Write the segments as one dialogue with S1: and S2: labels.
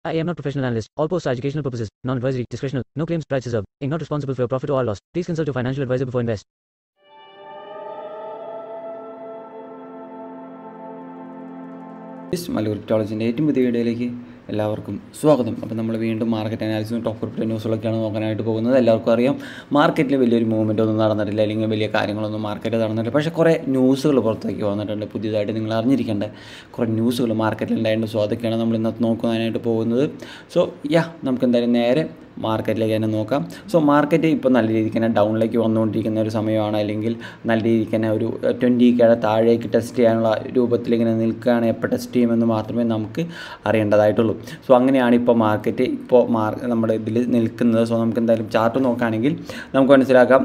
S1: I am not professional analyst. All posts are educational purposes, non-advisory, discretional, no claims, price reserved. Inc. not responsible for your profit or loss. Please consult your financial advisor before invest.
S2: മലൂർ ടെക്നോളജിൻ്റെ ഏറ്റവും പുതിയ വീഡിയോയിലേക്ക് എല്ലാവർക്കും സ്വാഗതം അപ്പോൾ നമ്മൾ വീണ്ടും market അനാലിസിസും top crypto ന്യൂസുകളൊക്കെയാണ് നോക്കാനായിട്ട് പോകുന്നത് എല്ലാവർക്കും അറിയാം മാർക്കറ്റിൽ വലിയൊരു മൂവ്മെൻ്റ് ഒന്നും നടന്നിട്ടില്ല അല്ലെങ്കിൽ വലിയ കാര്യങ്ങളൊന്നും മാർക്കറ്റിൽ നടന്നിട്ടില്ല പക്ഷേ കുറേ ന്യൂസുകൾ പുറത്തേക്ക് വന്നിട്ടുണ്ട് പുതിയതായിട്ട് നിങ്ങൾ അറിഞ്ഞിരിക്കേണ്ട കുറേ ന്യൂസുകൾ മാർക്കറ്റിൽ ഉണ്ടായിട്ടുണ്ട് സോ അതൊക്കെയാണ് നമ്മൾ ഇന്നത്തെ നോക്കാനായിട്ട് പോകുന്നത് സോ യാ നമുക്ക് എന്തായാലും നേരെ മാർക്കറ്റിലേക്ക് തന്നെ നോക്കാം സോ മാർക്കറ്റ് ഇപ്പോൾ നല്ല രീതിക്ക് തന്നെ ഡൗണിലേക്ക് വന്നുകൊണ്ടിരിക്കുന്ന ഒരു സമയമാണ് അല്ലെങ്കിൽ നല്ല രീതിക്ക് തന്നെ ഒരു ട്വൻറ്റി കെയുടെ താഴേക്ക് ടെസ്റ്റ് ചെയ്യാനുള്ള രൂപത്തിൽ ഇങ്ങനെ നിൽക്കുകയാണ് എപ്പോൾ ടെസ്റ്റ് ചെയ്യുമെന്ന് മാത്രമേ നമുക്ക് അറിയേണ്ടതായിട്ടുള്ളൂ സോ അങ്ങനെയാണ് ഇപ്പോൾ മാർക്കറ്റ് ഇപ്പോൾ മാർ നമ്മുടെ ഇതിൽ നിൽക്കുന്നത് സോ നമുക്ക് എന്തായാലും ചാർട്ട് നോക്കുകയാണെങ്കിൽ നമുക്ക് മനസ്സിലാക്കാം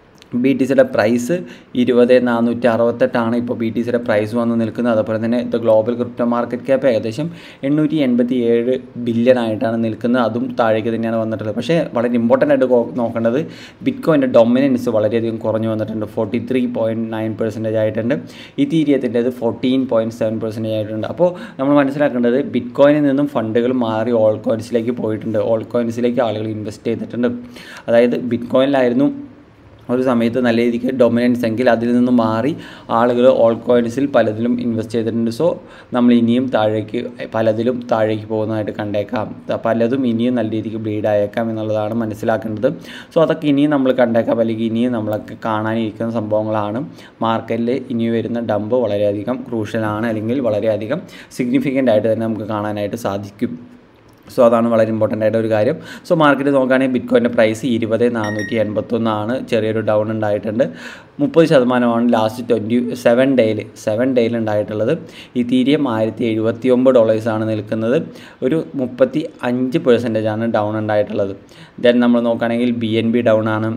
S2: ബി ടി സിയുടെ പ്രൈസ് ഇരുപത് നാനൂറ്റി അറുപത്തെട്ടാണ് ഇപ്പോൾ ബി ടി സിയുടെ പ്രൈസ് വന്ന് നിൽക്കുന്നത് അതുപോലെ തന്നെ the global crypto market cap ഏകദേശം എണ്ണൂറ്റി എൺപത്തി ഏഴ് ബില്യൺ ആയിട്ടാണ് നിൽക്കുന്നത് അതും താഴേക്ക് തന്നെയാണ് വന്നിട്ടുള്ളത് പക്ഷേ വളരെ ഇമ്പോർട്ടൻ്റ് ആയിട്ട് കോ- നോക്കേണ്ടത് ബിറ്റ്കോയിൻ്റെ ഡൊമിനൻസ് വളരെയധികം കുറഞ്ഞു വന്നിട്ടുണ്ട് forty three point nine percentage ആയിട്ടുണ്ട് ഇതീരിയത്തിൻ്റെത് ഫോർട്ടീൻ പോയിൻറ്റ് സെവൻ പെർസെൻറ്റേജ് ആയിട്ടുണ്ട് അപ്പോൾ നമ്മൾ മനസ്സിലാക്കേണ്ടത് ബിറ്റ്കോയിനിൽ നിന്നും ഫണ്ടുകൾ മാറി ഓൾ കോയിൻസിലേക്ക് പോയിട്ടുണ്ട് ഓൾ കോയിൻസിലേക്ക് ആളുകൾ ഇൻവെസ്റ്റ് ചെയ്തിട്ടുണ്ട് അതായത് ബിറ്റ്കോയിനിലായിരുന്നു ഒരു സമയത്ത് നല്ല രീതിക്ക് ഡൊമിനൻസ് എങ്കിൽ അതിൽ നിന്ന് മാറി ആളുകൾ ഓൾ കോയിൻസിൽ പലതിലും ഇൻവെസ്റ്റ് ചെയ്തിട്ടുണ്ട് സോ നമ്മൾ ഇനിയും താഴേക്ക് പലതിലും താഴേക്ക് പോകുന്നതായിട്ട് കണ്ടേക്കാം ത- പലതും ഇനിയും നല്ല രീതിക്ക് ബ്ലീഡ് ആയേക്കാം എന്നുള്ളതാണ് മനസ്സിലാക്കേണ്ടത് സോ അതൊക്കെ ഇനിയും നമ്മൾ കണ്ടേക്കാം അല്ലെങ്കിൽ ഇനിയും നമ്മളൊക്കെ കാണാനിരിക്കുന്ന സംഭവങ്ങളാണ് മാർക്കറ്റിൽ ഇനി വരുന്ന ഡംപ് വളരെയധികം ക്രൂഷ്യലാണ് അല്ലെങ്കിൽ വളരെയധികം സിഗ്നിഫിക്കൻ്റ് ആയിട്ട് തന്നെ നമുക്ക് കാണാനായിട്ട് സാധിക്കും സോ അതാണ് വളരെ ഇമ്പോർട്ടൻ്റ് ആയിട്ട് ഒരു കാര്യം സോ മാർക്കറ്റ് നോക്കുകയാണെങ്കിൽ ബിറ്റ്കോയിൻ്റെ പ്രൈസ് ഇരുപത് നാനൂറ്റി എൺപത്തൊന്നാണ് ചെറിയൊരു ഡൗൺ ഉണ്ടായിട്ടുണ്ട് മുപ്പത് ശതമാനമാണ് ലാസ്റ്റ് ട്വൻറ്റി സെവൻ ഡേയിൽ സെവൻ ഡേയിൽ ഉണ്ടായിട്ടുള്ളത് ഈ തീരിയം ആയിരത്തി എഴുപത്തി ഒമ്പത് ഡോളേഴ്സാണ് നിൽക്കുന്നത് ഒരു മുപ്പത്തി അഞ്ച് പെർസെൻറ്റേജാണ് ഡൗൺ ഉണ്ടായിട്ടുള്ളത് ദെൻ നമ്മൾ നോക്കുകയാണെങ്കിൽ ബി എൻ ബി ഡൗൺ ആണ്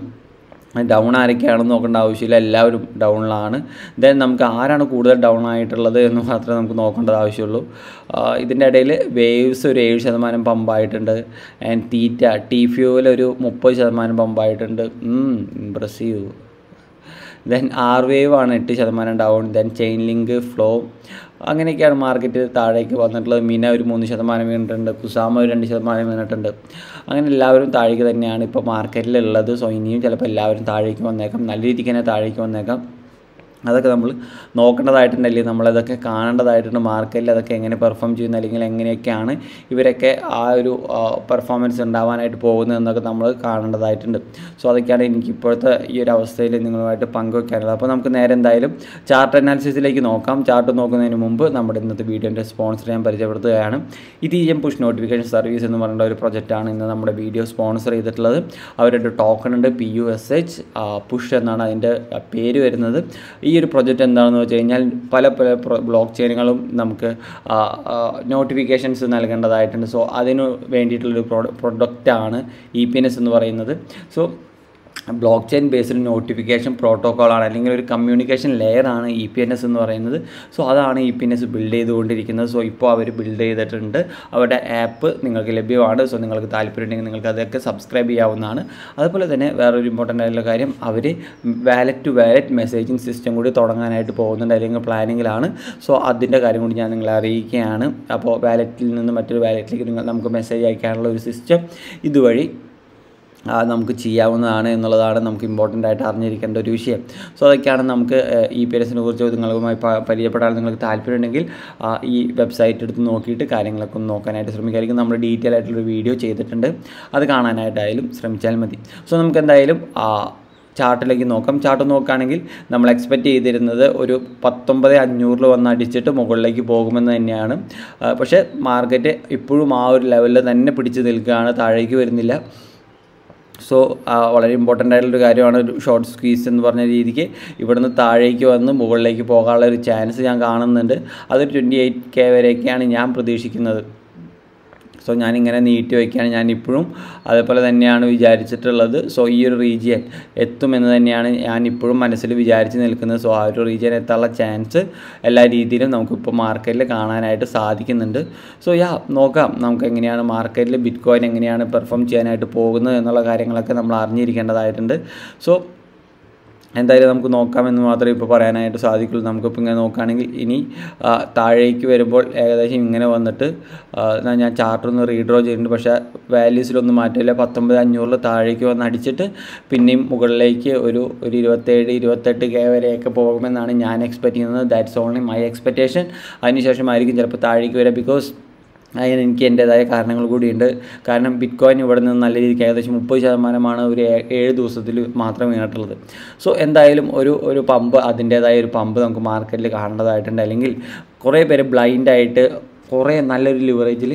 S2: ഡൗൺ ആരൊക്കെയാണെന്ന് നോക്കേണ്ട ആവശ്യമില്ല എല്ലാവരും ഡൗണിലാണ് ദെൻ നമുക്ക് ആരാണ് കൂടുതൽ ഡൗൺ ആയിട്ടുള്ളത് എന്ന് മാത്രമേ നമുക്ക് നോക്കേണ്ടത് ആവശ്യമുള്ളൂ ആഹ് ഇതിൻ്റെ ഇടയിൽ വേവ്സ് ഒരു ഏഴ് ശതമാനം പമ്പായിട്ടുണ്ട് ആൻഡ് തീറ്റ ടി ഫ്യൂവൽ ഒരു മുപ്പത് ശതമാനം പമ്പായിട്ടുണ്ട് ഇമ്പ്രസീവ് ദെൻ ആർ വേവ് ആണ് എട്ട് ശതമാനം down then Chainlink Flow അങ്ങനെയൊക്കെയാണ് മാർക്കറ്റ് താഴേക്ക് വന്നിട്ടുള്ളത് മിന ഒരു മൂന്ന് ശതമാനം വീണിട്ടുണ്ട് കുസാമ ഒരു രണ്ട് ശതമാനം വീണിട്ടുണ്ട് അങ്ങനെ എല്ലാവരും താഴേക്ക് തന്നെയാണ് ഇപ്പോൾ മാർക്കറ്റിലുള്ളത് സോ ഇനിയും ചിലപ്പോൾ എല്ലാവരും താഴേക്ക് വന്നേക്കാം നല്ല രീതിക്ക് തന്നെ താഴേക്ക് വന്നേക്കാം അതൊക്കെ നമ്മൾ നോക്കേണ്ടതായിട്ടുണ്ട് അല്ലെങ്കിൽ നമ്മളതൊക്കെ കാണേണ്ടതായിട്ടുണ്ട് മാർക്കറ്റിൽ അതൊക്കെ എങ്ങനെ പെർഫോം ചെയ്യുന്നു അല്ലെങ്കിൽ എങ്ങനെയൊക്കെയാണ് ഇവരൊക്കെ ആ ഒരു പെർഫോമൻസ് ഉണ്ടാവാനായിട്ട് പോകുന്നത് എന്നൊക്കെ നമ്മൾ കാണേണ്ടതായിട്ടുണ്ട് സോ അതൊക്കെയാണ് എനിക്ക് ഇപ്പോഴത്തെ ഈ ഒരു അവസ്ഥയിൽ നിങ്ങളുമായിട്ട് പങ്കുവെക്കാനുള്ളത് അപ്പോൾ നമുക്ക് നേരെ എന്തായാലും ചാർട്ട് അനാലിസിസിലേക്ക് നോക്കാം ചാർട്ട് നോക്കുന്നതിന് മുമ്പ് നമ്മുടെ ഇന്നത്തെ വീഡിയോൻ്റെ സ്പോൺസർ ഞാൻ പരിചയപ്പെടുത്തുകയാണ് ഇത് ഈ എം പുഷ് നോട്ടിഫിക്കേഷൻ സർവീസ് എന്ന് പറയുന്ന ഒരു പ്രൊജക്റ്റാണ് ഇന്ന് നമ്മുടെ വീഡിയോ സ്പോൺസർ ചെയ്തിട്ടുള്ളത് അവരുടെ ടോക്കൺ ഉണ്ട് P U S H push എന്നാണ് അതിൻ്റെ പേര് വരുന്നത് ഈ ഒരു പ്രൊജക്റ്റ് എന്താണെന്ന് വെച്ച് കഴിഞ്ഞാൽ പല പല ബ്ലോക്ക് ചെയിനുകളും നമുക്ക് നോട്ടിഫിക്കേഷൻസ് നൽകേണ്ടതായിട്ടുണ്ട് സോ അതിന് വേണ്ടിയിട്ടുള്ളൊരു പ്രൊ പ്രൊഡക്റ്റാണ് ഇ പി എൻ എസ് എന്ന് പറയുന്നത് so blockchain based notification പ്രോട്ടോക്കോളാണ് അല്ലെങ്കിൽ ഒരു കമ്മ്യൂണിക്കേഷൻ ലെയറാണ് ഇ പി എൻ എസ് എന്ന് പറയുന്നത് സോ അതാണ് E P N S build ചെയ്തുകൊണ്ടിരിക്കുന്നത് സോ ഇപ്പോൾ അവർ ബിൽഡ് ചെയ്തിട്ടുണ്ട് അവരുടെ ആപ്പ് നിങ്ങൾക്ക് ലഭ്യമാണ് സോ നിങ്ങൾക്ക് താല്പര്യമുണ്ടെങ്കിൽ നിങ്ങൾക്ക് അതൊക്കെ സബ്സ്ക്രൈബ് ചെയ്യാവുന്നതാണ് അതുപോലെ തന്നെ വേറൊരു ഇമ്പോർട്ടൻ്റ് ആയിട്ടുള്ള കാര്യം അവർ wallet to wallet messaging system കൂടി തുടങ്ങാനായിട്ട് പോകുന്നുണ്ട് അല്ലെങ്കിൽ പ്ലാനിങ്ങിലാണ് സോ അതിൻ്റെ കാര്യം കൂടി ഞാൻ നിങ്ങളെ അറിയിക്കുകയാണ് അപ്പോൾ വാലറ്റിൽ നിന്ന് മറ്റൊരു വാലറ്റിലേക്ക് നിങ്ങൾ നമുക്ക് മെസ്സേജ് അയക്കാനുള്ള ഒരു സിസ്റ്റം ഇതുവഴി ആ, നമുക്ക് ചെയ്യാവുന്നതാണ് എന്നുള്ളതാണ് നമുക്ക് ഇമ്പോർട്ടൻ്റ് ആയിട്ട് അറിഞ്ഞിരിക്കേണ്ട ഒരു വിഷയം സോ അതൊക്കെയാണ് നമുക്ക് ഇ പി എസിനെ കുറിച്ച് നിങ്ങളുമായി പ- പരിചയപ്പെടാൻ നിങ്ങൾക്ക് താല്പര്യമുണ്ടെങ്കിൽ ആ, ഈ വെബ്സൈറ്റ് എടുത്ത് നോക്കിയിട്ട് കാര്യങ്ങളൊക്കെ ഒന്ന് നോക്കാനായിട്ട് ശ്രമിക്കായിരിക്കും നമ്മൾ ഡീറ്റെയിൽ ആയിട്ടുള്ളൊരു വീഡിയോ ചെയ്തിട്ടുണ്ട് അത് കാണാനായിട്ടായാലും ശ്രമിച്ചാൽ മതി സോ നമുക്ക് എന്തായാലും ആ, ചാർട്ടിലേക്ക് നോക്കാം ചാർട്ട് നോക്കുകയാണെങ്കിൽ നമ്മൾ എക്സ്പെക്റ്റ് ചെയ്തിരുന്നത് ഒരു പത്തൊമ്പത് അഞ്ഞൂറിൽ വന്ന് അടിച്ചിട്ട് മുകളിലേക്ക് പോകുമെന്ന് തന്നെയാണ് ആ, പക്ഷേ മാർക്കറ്റ് ഇപ്പോഴും ആ ഒരു ലെവലിൽ തന്നെ പിടിച്ച് നിൽക്കുകയാണ് താഴേക്ക് വരുന്നില്ല സോ വളരെ ഇമ്പോർട്ടൻ്റ് ആയിട്ടുള്ളൊരു കാര്യമാണ് ഒരു ഷോർട്ട് സ്ക്വീസ് എന്ന് പറഞ്ഞ രീതിക്ക് ഇവിടുന്ന് താഴേക്ക് വന്ന് മുകളിലേക്ക് പോകാനുള്ള ഒരു ചാൻസ് ഞാൻ കാണുന്നുണ്ട് അത് ട്വൻറ്റി എയ്റ്റ് കെ വരെയൊക്കെയാണ് ഞാൻ പ്രതീക്ഷിക്കുന്നത് സോ ഞാനിങ്ങനെ നീട്ടി വയ്ക്കുകയാണ് ഞാൻ ഇപ്പോഴും അതേപോലെ തന്നെയാണ് വിചാരിച്ചിട്ടുള്ളത് സോ ഈ ഒരു റീജിയൻ എത്തുമെന്ന് തന്നെയാണ് ഞാൻ ഇപ്പോഴും മനസ്സിൽ വിചാരിച്ച് നിൽക്കുന്നത് സോ ആ ഒരു റീജിയൻ എത്താനുള്ള ചാൻസ് എല്ലാ രീതിയിലും നമുക്കിപ്പോൾ മാർക്കറ്റിൽ കാണാനായിട്ട് സാധിക്കുന്നുണ്ട് സോ യാ നോക്കാം നമുക്ക് എങ്ങനെയാണ് മാർക്കറ്റിൽ ബിറ്റ് കോയിൻ എങ്ങനെയാണ് പെർഫോം ചെയ്യാനായിട്ട് പോകുന്നത് എന്നുള്ള കാര്യങ്ങളൊക്കെ നമ്മൾ അറിഞ്ഞിരിക്കേണ്ടതായിട്ടുണ്ട് സോ എന്തായാലും നമുക്ക് നോക്കാമെന്ന് മാത്രമേ ഇപ്പോൾ പറയാനായിട്ട് സാധിക്കുള്ളൂ നമുക്കിപ്പോൾ ഇങ്ങനെ നോക്കുകയാണെങ്കിൽ ഇനി ആ, താഴേക്ക് വരുമ്പോൾ ഏകദേശം ഇങ്ങനെ വന്നിട്ട് ആ, എന്നാ ഞാൻ ചാർട്ട് ഒന്ന് റീഡ്രോ ചെയ്തിട്ടുണ്ട് പക്ഷേ വാല്യൂസിലൊന്നും മാറ്റമില്ല പത്തൊമ്പത് അഞ്ഞൂറിൽ താഴേക്ക് വന്ന് അടിച്ചിട്ട് പിന്നെയും മുകളിലേക്ക് ഒരു ഒരു ഇരുപത്തേഴ് ഇരുപത്തെട്ട് കെ വരെയൊക്കെ പോകുമെന്നാണ് ഞാൻ എക്സ്പെക്ട് ചെയ്യുന്നത് ദാറ്റ്സ് ഓൺലി മൈ എക്സ്പെക്റ്റേഷൻ അതിനുശേഷമായിരിക്കും ചിലപ്പോൾ താഴേക്ക് വരിക ബിക്കോസ് അതിന് എനിക്ക് എൻ്റേതായ കാരണങ്ങൾ കൂടിയുണ്ട് കാരണം ബിറ്റ് കോയിൻ ഇവിടെ നിന്ന് നല്ല രീതിക്ക് ഏകദേശം മുപ്പത് ശതമാനമാണ് ഒരു ഏ- ഏഴ് ദിവസത്തിൽ മാത്രം വീണിട്ടുള്ളത് സോ എന്തായാലും ഒരു ഒരു പമ്പ് അതിൻ്റേതായ ഒരു പമ്പ് നമുക്ക് മാർക്കറ്റിൽ കാണേണ്ടതായിട്ടുണ്ട് അല്ലെങ്കിൽ കുറേ പേര് ബ്ലൈൻഡായിട്ട് കുറേ നല്ലൊരു ലിവറേജിൽ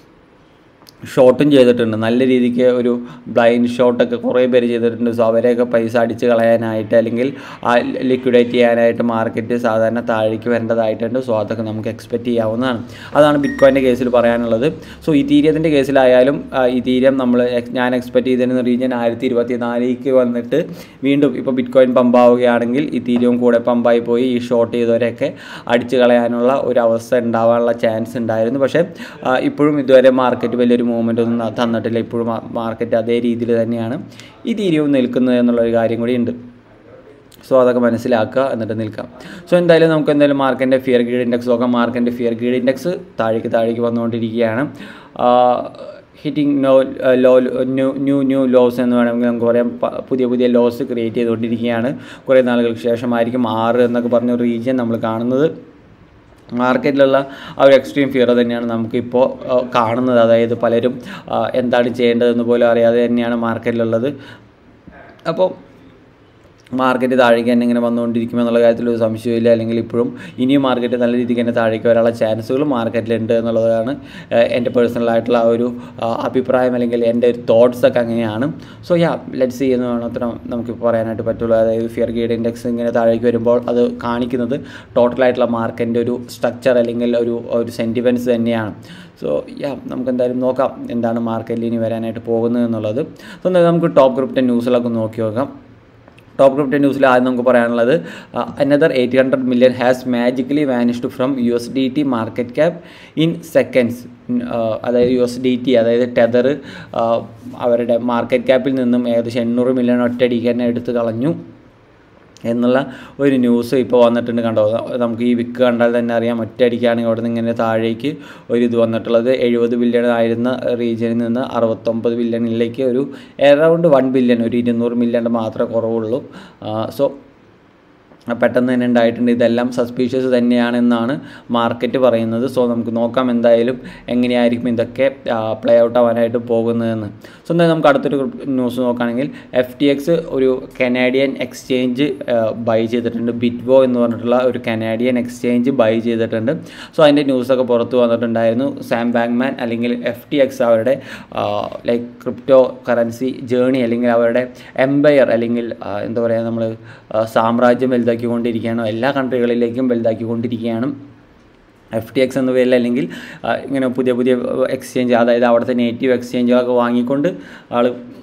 S2: ഷോട്ടും ചെയ്തിട്ടുണ്ട് നല്ല രീതിക്ക് ഒരു ബ്ലൈൻഡ് ഷോട്ടൊക്കെ കുറേ പേര് ചെയ്തിട്ടുണ്ട് സോ അവരെയൊക്കെ പൈസ അടിച്ച് കളയാനായിട്ട് അല്ലെങ്കിൽ ആ ലിക്വിഡേറ്റ് ചെയ്യാനായിട്ട് മാർക്കറ്റ് സാധാരണ താഴേക്ക് വരേണ്ടതായിട്ടുണ്ട് സോ അതൊക്കെ നമുക്ക് എക്സ്പെക്റ്റ് ചെയ്യാവുന്നതാണ് അതാണ് ബിറ്റ് കോയിൻ്റെ കേസിൽ പറയാനുള്ളത് സോ ഇതീരിയത്തിൻ്റെ കേസിലായാലും ആ, ഇതീരിയം നമ്മൾ എക്സ്- ഞാൻ എക്സ്പെക്റ്റ് ചെയ്തിരുന്ന റീജിയൻ ആയിരത്തി ഇരുപത്തി നാലിലേക്ക് വന്നിട്ട് വീണ്ടും ഇപ്പോൾ ബിറ്റ് കോയിൻ പമ്പാവുകയാണെങ്കിൽ ഇതീരിയവും കൂടെ പമ്പായി പോയി ഈ ഷോർട്ട് ചെയ്തവരെയൊക്കെ അടിച്ച് കളയാനുള്ള ഒരു അവസ്ഥ ഉണ്ടാവാനുള്ള ചാൻസ് ഉണ്ടായിരുന്നു പക്ഷേ ആ, ഇപ്പോഴും ഇതുവരെ മാർക്കറ്റ് വലിയൊരു മൂവ്മെൻ്റ് ഒന്നും ന- തന്നിട്ടില്ല ഇപ്പോഴും മാർക്കറ്റ് അതേ രീതിയിൽ തന്നെയാണ് ഇതീരിയവും നിൽക്കുന്നത് എന്നുള്ളൊരു കാര്യം കൂടി ഉണ്ട് സോ അതൊക്കെ മനസ്സിലാക്കുക എന്നിട്ട് നിൽക്കാം സോ എന്തായാലും നമുക്ക് എന്തായാലും മാർക്കിൻ്റെ ഫിയർ ഗീഡ് ഇൻഡെക്സ് നോക്കാം മാർക്കിൻ്റെ ഫിയർ ഗീഡ് ഇൻഡെക്സ് താഴേക്ക് താഴേക്ക് വന്നുകൊണ്ടിരിക്കുകയാണ് hitting no low new new new lows എന്ന് വേണമെങ്കിൽ നമുക്ക് പറയാം പ- പുതിയ പുതിയ ലോസ് ക്രിയേറ്റ് ചെയ്തുകൊണ്ടിരിക്കുകയാണ് കുറേ നാളുകൾക്ക് ശേഷമായിരിക്കും ആറ് എന്നൊക്കെ പറഞ്ഞ ഒരു റീജിയൻ നമ്മൾ കാണുന്നത് മാർക്കറ്റിലുള്ള ആ ഒരു എക്സ്ട്രീം ഫിയർ തന്നെയാണ് നമുക്കിപ്പോൾ ആ, കാണുന്നത് അതായത് പലരും ആ, എന്താണ് ചെയ്യേണ്ടതെന്ന് പോലും അറിയാതെ തന്നെയാണ് മാർക്കറ്റിലുള്ളത് അപ്പോൾ മാർക്കറ്റ് താഴേക്ക് തന്നെ ഇങ്ങനെ വന്നുകൊണ്ടിരിക്കും എന്നുള്ള കാര്യത്തിൽ ഒരു സംശയമില്ല അല്ലെങ്കിൽ ഇപ്പോഴും ഇനിയും മാർക്കറ്റ് നല്ല രീതിക്ക് തന്നെ താഴേക്ക് വരാനുള്ള ചാൻസുകൾ മാർക്കറ്റിലുണ്ട് എന്നുള്ളതാണ് ഏഹ്, എൻ്റെ പേഴ്സണലായിട്ടുള്ള ആ ഒരു ആ, അഭിപ്രായം അല്ലെങ്കിൽ എൻ്റെ ഒരു തോട്ട്സ് ഒക്കെ അങ്ങനെയാണ് സോ യാ ലെറ്റ് സി എന്ന് മാത്രം നമുക്ക് പറയാനായിട്ട് പറ്റുള്ളൂ അതായത് ഫിയർ ഗീഡ് ഇൻഡെക്സ് ഇങ്ങനെ താഴേക്ക് വരുമ്പോൾ അത് കാണിക്കുന്നത് ടോട്ടലായിട്ടുള്ള മാർക്കറ്റിൻ്റെ ഒരു സ്ട്രക്ചർ അല്ലെങ്കിൽ ഒരു ഒരു സെൻറ്റിമെൻറ്റ്സ് തന്നെയാണ് സോ യാ നമുക്ക് എന്തായാലും നോക്കാം എന്താണ് മാർക്കറ്റിൽ ഇനി വരാനായിട്ട് പോകുന്നത് എന്നുള്ളത് സോ എന്തായാലും നമുക്ക് ടോപ്പ് ഗ്രൂപ്പിൻ്റെ ന്യൂസിലൊക്കെ നോക്കി നോക്കാം ടോപ്പ് ക്രിപ്റ്റോ ന്യൂസിൽ ആദ്യം നമുക്ക് പറയാനുള്ളത് another eight hundred million has magically vanished from U S D T market cap in seconds അതായത് യു എസ് ഡി ടി അതായത് ടെതർ അവരുടെ മാർക്കറ്റ് ക്യാപ്പിൽ നിന്നും ഏകദേശം എണ്ണൂറ് മില്യൺ ഒറ്റയടിക്ക് തന്നെ എടുത്ത് കളഞ്ഞു എന്നുള്ള ഒരു ന്യൂസ് ഇപ്പോൾ വന്നിട്ടുണ്ട് കണ്ടോ നമുക്ക് ഈ വിക്ക് കണ്ടാൽ തന്നെ അറിയാം ഒറ്റയടിക്കാണെങ്കിൽ അവിടെ നിന്ന് ഇങ്ങനെ താഴേക്ക് ഒരു ഇത് വന്നിട്ടുള്ളത് എഴുപത് ബില്യൺ ആയിരുന്ന റീജിയനിൽ നിന്ന് അറുപത്തൊമ്പത് ബില്യണിലേക്ക് ഒരു എറൗണ്ട് വൺ ബില്യൺ ഒരു ഇരുന്നൂറ് മില്യൺ മാത്രമേ കുറവുള്ളൂ സോ പെട്ടെന്ന് തന്നെ ഉണ്ടായിട്ടുണ്ട് ഇതെല്ലാം സസ്പീഷ്യസ് തന്നെയാണെന്നാണ് മാർക്കറ്റ് പറയുന്നത് സോ നമുക്ക് നോക്കാം എന്തായാലും എങ്ങനെയായിരിക്കും ഇതൊക്കെ പ്ലേ ഔട്ട് ആവാനായിട്ട് പോകുന്നതെന്ന് സോ എന്തായാലും നമുക്ക് അടുത്തൊരു ന്യൂസ് നോക്കുകയാണെങ്കിൽ എഫ് ടി എക്സ് ഒരു കനേഡിയൻ എക്സ്ചേഞ്ച് ബൈ ചെയ്തിട്ടുണ്ട് ബിറ്റ്വോ എന്ന് പറഞ്ഞിട്ടുള്ള ഒരു കനേഡിയൻ എക്സ്ചേഞ്ച് ബൈ ചെയ്തിട്ടുണ്ട് സോ അതിൻ്റെ ന്യൂസൊക്കെ പുറത്ത് വന്നിട്ടുണ്ടായിരുന്നു സാം ബാങ്ക്മാൻ അല്ലെങ്കിൽ എഫ് ടി എക്സ് അവരുടെ ലൈക്ക് ക്രിപ്റ്റോ കറൻസി ജേണി അല്ലെങ്കിൽ അവരുടെ എംപയർ അല്ലെങ്കിൽ ആ, എന്താ പറയുക നമ്മൾ സാമ്രാജ്യം വലുതാക്കിക്കൊണ്ടിരിക്കുകയാണ് എല്ലാ കൺട്രികളിലേക്കും വലുതാക്കിക്കൊണ്ടിരിക്കുകയാണ് എഫ് ടി എക്സ് എന്ന പേരിൽ അല്ലെങ്കിൽ ആ, ഇങ്ങനെ പുതിയ പുതിയ എക്സ്ചേഞ്ച് അതായത് അവിടുത്തെ നേറ്റീവ് എക്സ്ചേഞ്ചുകളൊക്കെ വാങ്ങിക്കൊണ്ട് ആൾ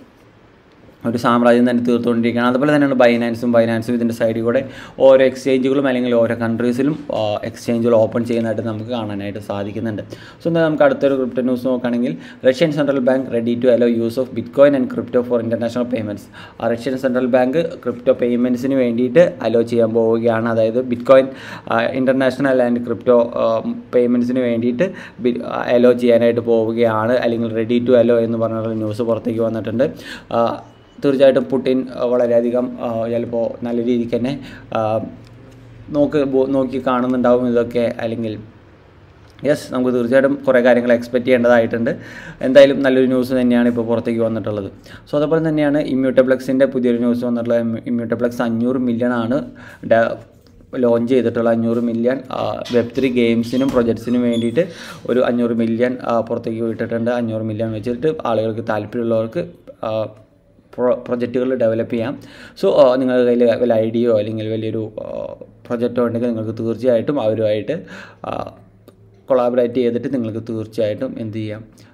S2: ഒരു സാമ്രാജ്യം തന്നെ തീർത്തുകൊണ്ടിരിക്കുകയാണ് അതുപോലെ തന്നെയാണ് ബൈനാൻസും ബൈനാൻസും ഇതിൻ്റെ സൈഡിൽ കൂടെ ഓരോ എക്സ്ചേഞ്ചുകളും അല്ലെങ്കിൽ ഓരോ കൺട്രീസിലും എക്സ്ചേഞ്ചുകൾ ഓപ്പൺ ചെയ്യുന്നതായിട്ട് നമുക്ക് കാണാനായിട്ട് സാധിക്കുന്നുണ്ട് സോ എന്നാൽ നമുക്ക് അടുത്തൊരു ക്രിപ്റ്റോ ന്യൂസ് നോക്കുകയാണെങ്കിൽ Russian central bank ready to allow use of Bitcoin and crypto for international payments Russian central bank crypto പേയ്മെൻറ്റ്സിന് വേണ്ടിയിട്ട് അലോ ചെയ്യാൻ പോവുകയാണ് അതായത് Bitcoin international and crypto പേയ്മെൻറ്റ്സിന് വേണ്ടിയിട്ട് അലോ ചെയ്യാനായിട്ട് പോവുകയാണ് അല്ലെങ്കിൽ റെഡി ടു അലോ എന്ന് പറഞ്ഞിട്ടുള്ള ന്യൂസ് പുറത്തേക്ക് വന്നിട്ടുണ്ട് ആ, തീർച്ചയായിട്ടും പുടിൻ ആ, വളരെയധികം ചിലപ്പോൾ നല്ല രീതിക്ക് തന്നെ ആ, നോക്ക് ബോ- നോക്കി കാണുന്നുണ്ടാവും ഇതൊക്കെ അല്ലെങ്കിൽ യെസ് നമുക്ക് തീർച്ചയായിട്ടും കുറേ കാര്യങ്ങൾ എക്സ്പെക്റ്റ് ചെയ്യേണ്ടതായിട്ടുണ്ട് എന്തായാലും നല്ലൊരു ന്യൂസ് തന്നെയാണ് ഇപ്പോൾ പുറത്തേക്ക് വന്നിട്ടുള്ളത് സോ അതേപോലെ തന്നെയാണ് ഇമ്മ്യൂട്ടപ്ലക്സിൻ്റെ പുതിയൊരു ന്യൂസ് വന്നിട്ടുള്ളത് ഇമ്മ്യൂട്ടപ്ലക്സ് അഞ്ഞൂറ് മില്യൺ ആണ് ലോഞ്ച് ചെയ്തിട്ടുള്ള അഞ്ഞൂറ് മില്യൺ വെബ് ത്രീ ഗെയിംസിനും പ്രൊജക്ട്സിനും വേണ്ടിയിട്ട് ഒരു അഞ്ഞൂറ് മില്യൺ പുറത്തേക്ക് വിട്ടിട്ടുണ്ട് അഞ്ഞൂറ് മില്യൺ വെച്ചിട്ട് ആളുകൾക്ക് താല്പര്യമുള്ളവർക്ക് ആ, പ്രൊ പ്രൊജക്റ്റുകൾ ഡെവലപ്പ് ചെയ്യാം സോ നിങ്ങളുടെ കയ്യിൽ വല്ല ഐഡിയയോ അല്ലെങ്കിൽ വലിയൊരു പ്രൊജക്റ്റോ ഉണ്ടെങ്കിൽ നിങ്ങൾക്ക് തീർച്ചയായിട്ടും അവരുമായിട്ട് കൊളാബറേറ്റ് ചെയ്തിട്ട് നിങ്ങൾക്ക് തീർച്ചയായിട്ടും എന്ത് ചെയ്യാം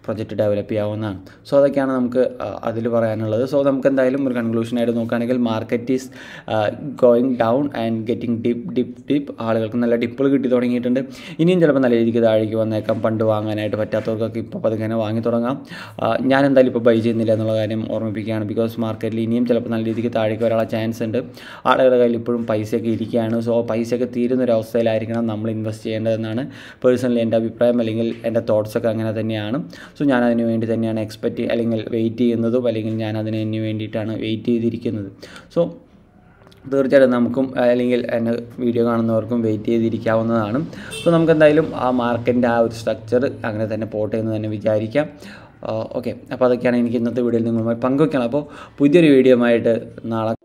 S2: പ്രൊജക്റ്റ് ഡെവലപ്പ് ചെയ്യാവുന്നതാണ് സോ അതൊക്കെയാണ് നമുക്ക് അതിൽ പറയാനുള്ളത് സോ നമുക്ക് എന്തായാലും ഒരു കൺക്ലൂഷനായിട്ട് നോക്കുകയാണെങ്കിൽ market is going down and getting dip dip dip ആളുകൾക്ക് നല്ല ഡിപ്പുകൾ കിട്ടി തുടങ്ങിയിട്ടുണ്ട് ഇനിയും ചിലപ്പോൾ നല്ല രീതിക്ക് താഴേക്ക് വന്നേക്കാം പണ്ട് വാങ്ങാനായിട്ട് പറ്റാത്തവർക്കൊക്കെ ഇപ്പോൾ പതുക്കെ വാങ്ങി തുടങ്ങാം ആ, ഞാൻ എന്തായാലും ഇപ്പോൾ ബൈ ചെയ്യുന്നില്ല എന്നുള്ള കാര്യം ഓർമ്മിപ്പിക്കുകയാണ് ബിക്കോസ് മാർക്കറ്റിൽ ഇനിയും ചിലപ്പോൾ നല്ല രീതിക്ക് താഴേക്ക് വരാനുള്ള ചാൻസ് ഉണ്ട് ആളുകളുടെ കയ്യിൽ ഇപ്പോഴും പൈസയൊക്കെ ഇരിക്കുകയാണ് സോ പൈസയൊക്കെ തീരുന്ന ഒരു അവസ്ഥയിലായിരിക്കണം നമ്മൾ ഇൻവെസ്റ്റ് ചെയ്യേണ്ടതെന്നാണ് പേഴ്സണലി എൻ്റെ അഭിപ്രായം അല്ലെങ്കിൽ എൻ്റെ തോട്ട്സൊക്കെ അങ്ങനെ തന്നെയാണ് സോ ഞാൻ അതിന് വേണ്ടി തന്നെയാണ് എക്സ്പെക്റ്റ് അല്ലെങ്കിൽ വെയിറ്റ് ചെയ്യുന്നതും അല്ലെങ്കിൽ ഞാൻ അതിന് വേണ്ടിയിട്ടാണ് വെയിറ്റ് ചെയ്തിരിക്കുന്നത് സോ തീർച്ചയായിട്ടും നമുക്കും അല്ലെങ്കിൽ എൻ്റെ വീഡിയോ കാണുന്നവർക്കും വെയിറ്റ് ചെയ്തിരിക്കാവുന്നതാണ് സോ നമുക്ക് എന്തായാലും ആ മാർക്കറ്റിൻ്റെ ആ ഒരു സ്ട്രക്ചർ അങ്ങനെ തന്നെ പോട്ടെ എന്ന് തന്നെ വിചാരിക്കാം ഓക്കെ അപ്പോൾ അതൊക്കെയാണ് എനിക്ക് ഇന്നത്തെ വീഡിയോയിൽ നിങ്ങളുമായി പങ്കുവയ്ക്കണം അപ്പോൾ പുതിയൊരു വീഡിയോ ആയിട്ട് നാളെ